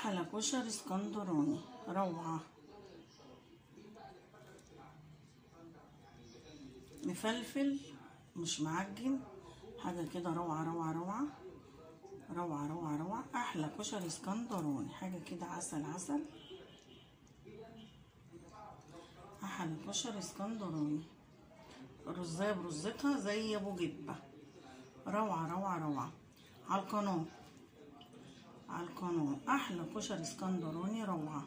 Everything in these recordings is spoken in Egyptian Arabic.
أحلى كشري اسكندراني روعة مفلفل مش معجن حاجة كده روعة روعة روعة روعة روعة روعة أحلى كشري اسكندراني حاجة كده عسل عسل أحلى كشري اسكندراني رزاية برزتها زي أبو جبة روعة روعة روعة على القناة على القناة أحلى كشري اسكندراني روعة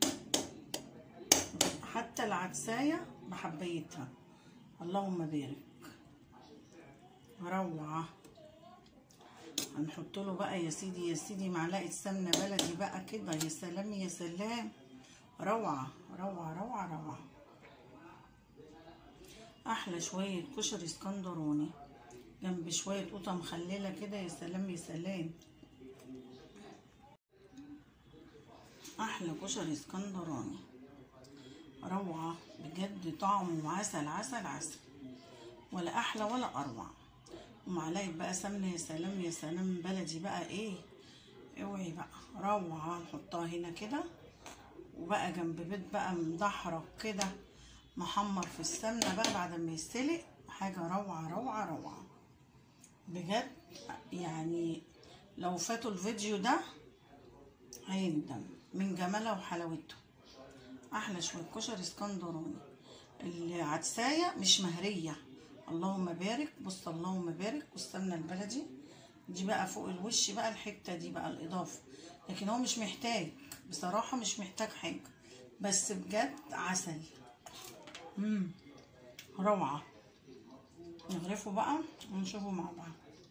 حتى العدساية بحبيتها اللهم بارك روعة هنحط له بقى يا سيدي يا سيدي معلقة سمنة بلدي بقى كده يا سلام يا سلام روعة روعة روعة روعة أحلى شوية كشري اسكندراني جنب شوية قوطة مخللة كده يا سلام يا سلام أحلى كشري اسكندراني روعة بجد طعمه عسل عسل عسل ولا أحلى ولا أروع ومعلقة بقى سمنة يا سلام يا سلام بلدي بقى إيه اوعي بقى روعة نحطها هنا كده وبقى جنب بيت بقى مدحرج كده محمر في السمنة بقى بعد ما يستلق حاجة روعة روعة روعة بجد يعني لو فاتوا الفيديو ده هيندم من جمالها وحلاوته احلى شويه كشري اسكندراني العدسايه مش مهريه اللهم بارك بص اللهم بارك والسمنه البلدي دي بقى فوق الوش بقى الحته دي بقى الاضافه لكن هو مش محتاج بصراحه مش محتاج حاجه بس بجد عسل امم روعه نغرفه بقى ونشوفه مع بعض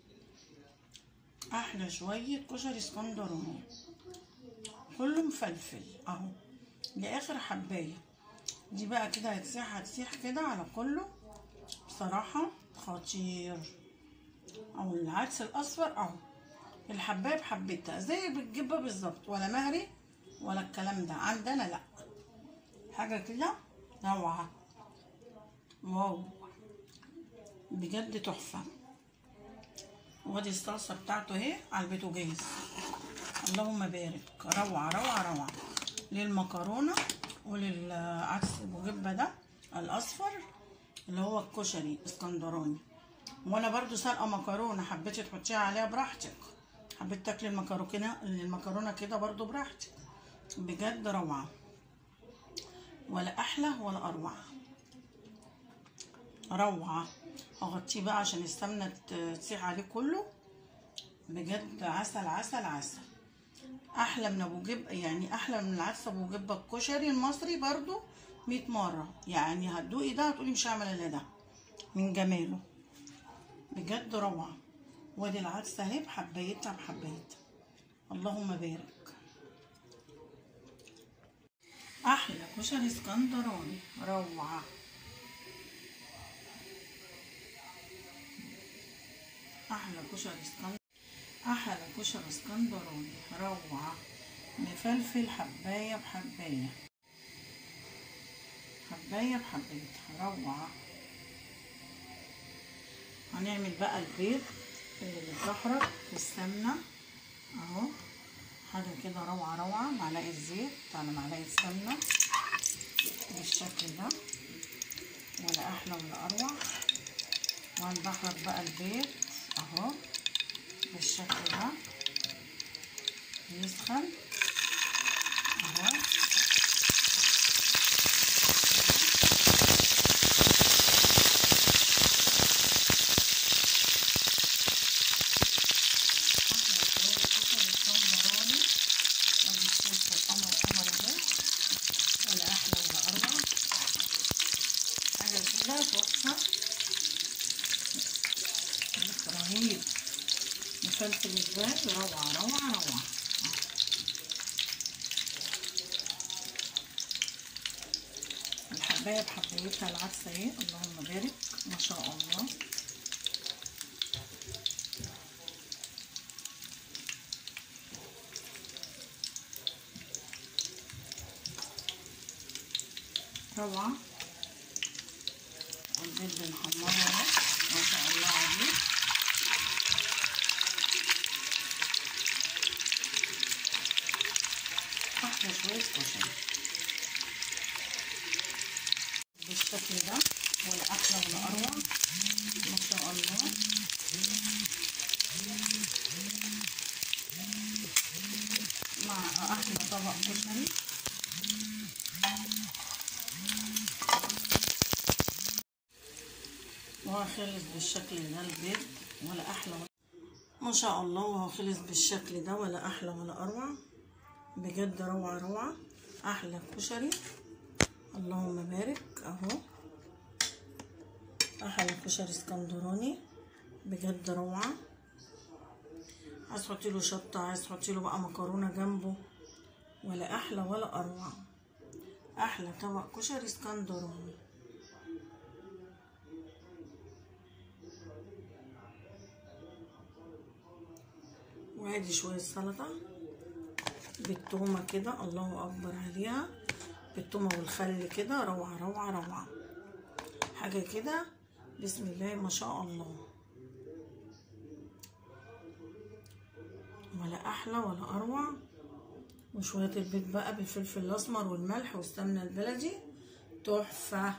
احلى شويه كشري اسكندراني كله مفلفل اهو لاخر حبايه دي بقى كده هتسيح هتسيح كده على كله بصراحه خطير او العدس الاصفر اهو الحبايه بحبتها زي بتجيبها بالظبط ولا مهري ولا الكلام ده عندنا لا حاجه كده روعه واو بجد تحفه وادي الصلصه بتاعته اهي على البوتاجاز اللهم بارك روعه روعه روعه للمكرونه وللعدس ابو جبه ده الاصفر اللي هو الكشري اسكندراني وانا برضو سالقه مكرونه حبيتي تحطيها عليها براحتك حبيت تاكلي المكرونه المكرونه كده برضو براحتك بجد روعه ولا احلى ولا اروع روعه اغطيه بقى عشان السمنه تسيح عليه كله بجد عسل عسل عسل احلى من ابو جب يعني احلى من العدس ابو جبه الكشري المصري برضو 100 مره يعني هتدوقي ده هتقولي مش هعمل الا ده من جماله بجد روعه وادي العدس اهي بحبايتها بحبايتها اللهم بارك احلى كشري اسكندراني روعه احلى كشري اسكندراني احلى كشري اسكندراني روعه مفلفل حبايه بحبايه حبايه بحبايتها روعه هنعمل بقى البيض اللي متدحرج في السمنه اهو حاجه كده روعه روعه معلقه زيت على معلقه سمنه بالشكل ده ولا احلى ولا اروع وهندحرج بقى البيض اهو بالشكل ده يسخن اهو تحفة رهيب مفلفل ازاي روعة روعة روعة الحباية بحبايتها العدسة اهي اللهم بارك ما شاء الله روعة والبيض بنحمره اهو ما شاء الله عليه احلى شويه كشري بالشكل ده ولا احلى ولا اروع ما شاء الله مع احلى طبق كشري وهو خلص بالشكل ده البيض ولا احلى ولا ما شاء الله وهو خلص بالشكل ده ولا احلى ولا اروع بجد روعه روعه احلى كشري اللهم بارك اهو احلى كشري اسكندراني بجد روعه عايز تحطي له شطه عايز تحطي له بقى مكرونه جنبه ولا احلى ولا اروع احلى طبق كشري اسكندراني وادي شويه سلطه بالتومه كده الله اكبر عليها بالتومه والخل كده روعه روعه روعه حاجه كده بسم الله ما شاء الله ولا احلى ولا اروع وشويه البيض بقى بالفلفل الاسمر والملح والسمنه البلدي تحفه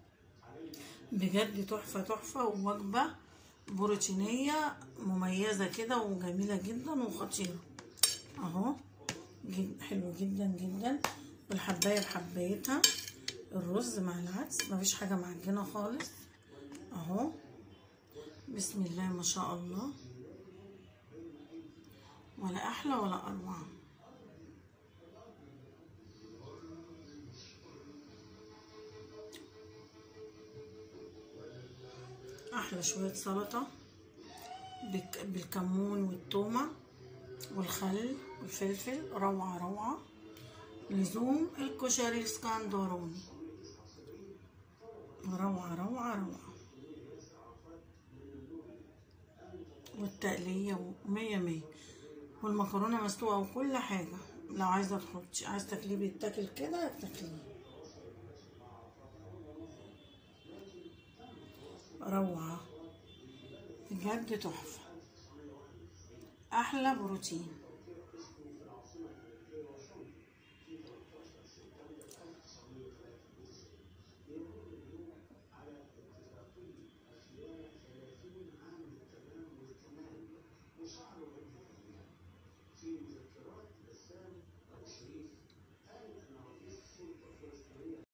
بجد تحفه تحفه ووجبه بروتينيه مميزه كده وجميله جدا وخطيره اهو جد حلو جدا جدا والحبايه بحبايتها الرز مع العدس مفيش حاجه معجنه خالص اهو بسم الله ما شاء الله ولا احلى ولا اروع احلى شويه سلطه بالكمون والتومه والخل والفلفل روعه روعه لزوم الكشري الاسكندراني روعه روعه روعه والتقليه مية مية والمكرونه مسلوقه وكل حاجه لو عايزه تحطي عايز تاكليه بيتاكل كده تاكليه روعه بجد تحفه احلى بروتين